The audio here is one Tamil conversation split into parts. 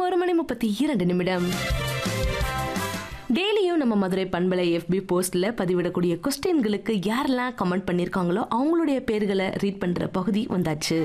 ஒரு மணி முப்பத்தி இரண்டு நிமிடம் டெய்லியும் நம்ம மதுரை பண்பலை எஃபி போஸ்ட்ல பதிவிடக்கூடிய கொஸ்டின்களுக்கு யாரெல்லாம் கமெண்ட் பண்ணியிருக்காங்களோ அவங்களுடைய பேர்களை ரீட் பண்ற பகுதி வந்தாச்சு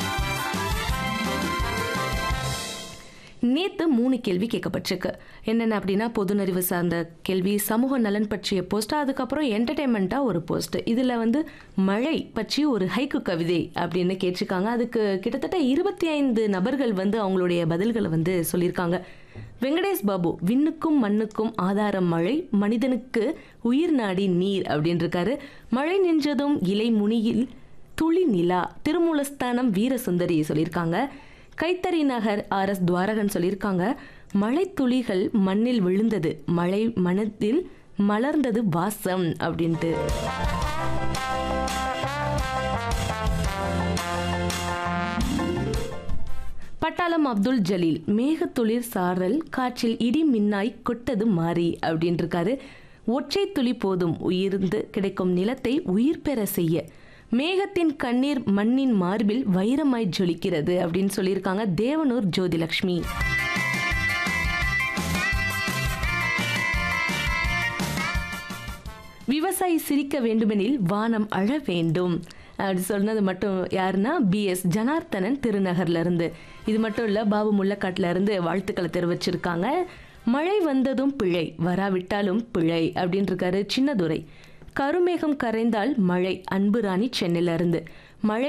நேத்து மூணு கேள்வி கேட்கப்பட்டிருக்கு என்னென்ன அப்படின்னா பொதுநறிவு சார்ந்த கேள்வி சமூக நலன் பற்றிய போஸ்ட் அதுக்கப்புறம் என்டர்டைன்மெண்ட்டா ஒரு போஸ்ட் இதுல வந்து மழை பற்றி ஒரு ஹைக்கு கவிதை அப்படின்னு கேட்டிருக்காங்க அதுக்கு கிட்டத்தட்ட இருபத்தி ஐந்து நபர்கள் வந்து அவங்களுடைய பதில்களை வந்து சொல்லியிருக்காங்க வெங்கடேஷ் பாபு விண்ணுக்கும் மண்ணுக்கும் ஆதாரம் மழை மனிதனுக்கு உயிர் நாடி நீர் அப்படின்னு இருக்காரு மழை நின்றதும் இலை முனியில் துளி நிலா திருமூலஸ்தானம் வீரசுந்தரி சொல்லியிருக்காங்க கைத்தறி நகர் ஆர் எஸ் துவாரகன் சொல்லியிருக்காங்க மழை துளிகள் மண்ணில் விழுந்தது மழை மனத்தில் மலர்ந்தது வாசம் அப்படின்ட்டு பட்டாளம் அப்துல் ஜலீல் மேகத்துளிர் சாரல் காற்றில் இடி மின்னாய் கொட்டது மாறி அப்படின்னு இருக்காரு ஒற்றை துளி போதும் உயிர்ந்து கிடைக்கும் நிலத்தை உயிர் பெற செய்ய மேகத்தின் கண்ணீர் மண்ணின் மார்பில் வைரமாய் ஜொலிக்கிறது அப்படின்னு சொல்லியிருக்காங்க தேவனூர் ஜோதிலக்ஷ்மி விவசாயி சிரிக்க வேண்டுமெனில் வானம் அழ வேண்டும் அப்படி சொன்னது மட்டும் யாருன்னா பிஎஸ் ஜனார்த்தனன் திருநகர்ல இருந்து இது மட்டும் இல்ல பாபு முள்ளக்காட்டுல இருந்து வாழ்த்துக்களை தெரிவிச்சிருக்காங்க மழை வந்ததும் பிழை வராவிட்டாலும் பிழை அப்படின்னு இருக்காரு சின்னதுரை கருமேகம் கரைந்தால் மழை அன்பு ராணி சென்னையில இருந்து மழை